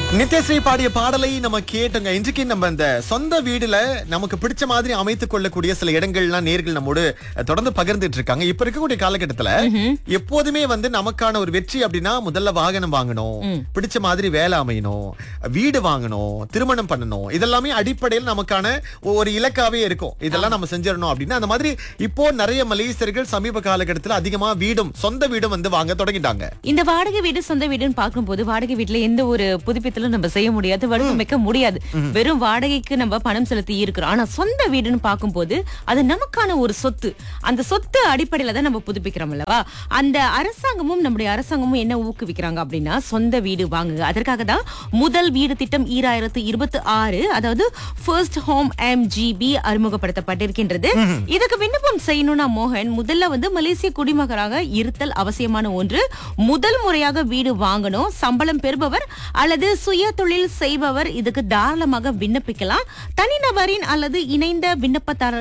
நித்யஸ்ரீ பாடிய பாடலை நம்ம கேட்டோங்க இன்றைக்கு நம்ம இந்த சொந்த வீடுல நமக்கு பிடிச்ச மாதிரி அமைத்துக் கொள்ளக்கூடிய சில இடங்கள்லாம் நேர்கள் நம்மோடு தொடர்ந்து பகிர்ந்துட்டு இருக்காங்க இப்ப இருக்கக்கூடிய காலகட்டத்துல எப்போதுமே வந்து நமக்கான ஒரு வெற்றி அப்படின்னா முதல்ல வாகனம் வாங்கணும் பிடிச்ச மாதிரி வேலை அமையணும் வீடு வாங்கணும் திருமணம் பண்ணணும் இதெல்லாமே அடிப்படையில் நமக்கான ஒரு இலக்காவே இருக்கும் இதெல்லாம் நம்ம செஞ்சிடணும் அப்படின்னு அந்த மாதிரி இப்போ நிறைய மலேசியர்கள் சமீப காலகட்டத்துல அதிகமா வீடும் சொந்த வீடும் வந்து வாங்க தொடங்கிட்டாங்க இந்த வாடகை வீடு சொந்த வீடுன்னு பார்க்கும்போது வாடகை வீட்டுல எந்த ஒரு புதுப்பித்தலும் நம்ம செய்ய முடியாது வடிவமைக்க முடியாது வெறும் வாடகைக்கு நம்ம பணம் செலுத்தி இருக்கிறோம் ஆனா சொந்த வீடுன்னு பார்க்கும்போது அது நமக்கான ஒரு சொத்து அந்த சொத்து அடிப்படையில தான் நம்ம புதுப்பிக்கிறோம் அல்லவா அந்த அரசாங்கமும் நம்முடைய அரசாங்கமும் என்ன ஊக்குவிக்கிறாங்க அப்படின்னா சொந்த வீடு வாங்குங்க அதற்காக தான் முதல் வீடு திட்டம் ஈராயிரத்து இருபத்தி ஆறு அதாவது ஃபர்ஸ்ட் ஹோம் எம்ஜிபி அறிமுகப்படுத்தப்பட்டிருக்கின்றது இதுக்கு விண்ணப்பம் செய்யணும்னா மோகன் முதல்ல வந்து மலேசிய குடிமகராக இருத்தல் அவசியமான ஒன்று முதல் முறையாக வீடு வாங்கணும் சம்பளம் பெறுபவர் அல்லது சுய தொழில் செய்பவர் இதுக்கு தாராளமாக விண்ணப்பிக்கலாம் தனிநபரின் அல்லது இணைந்த விண்ணப்பதாரர்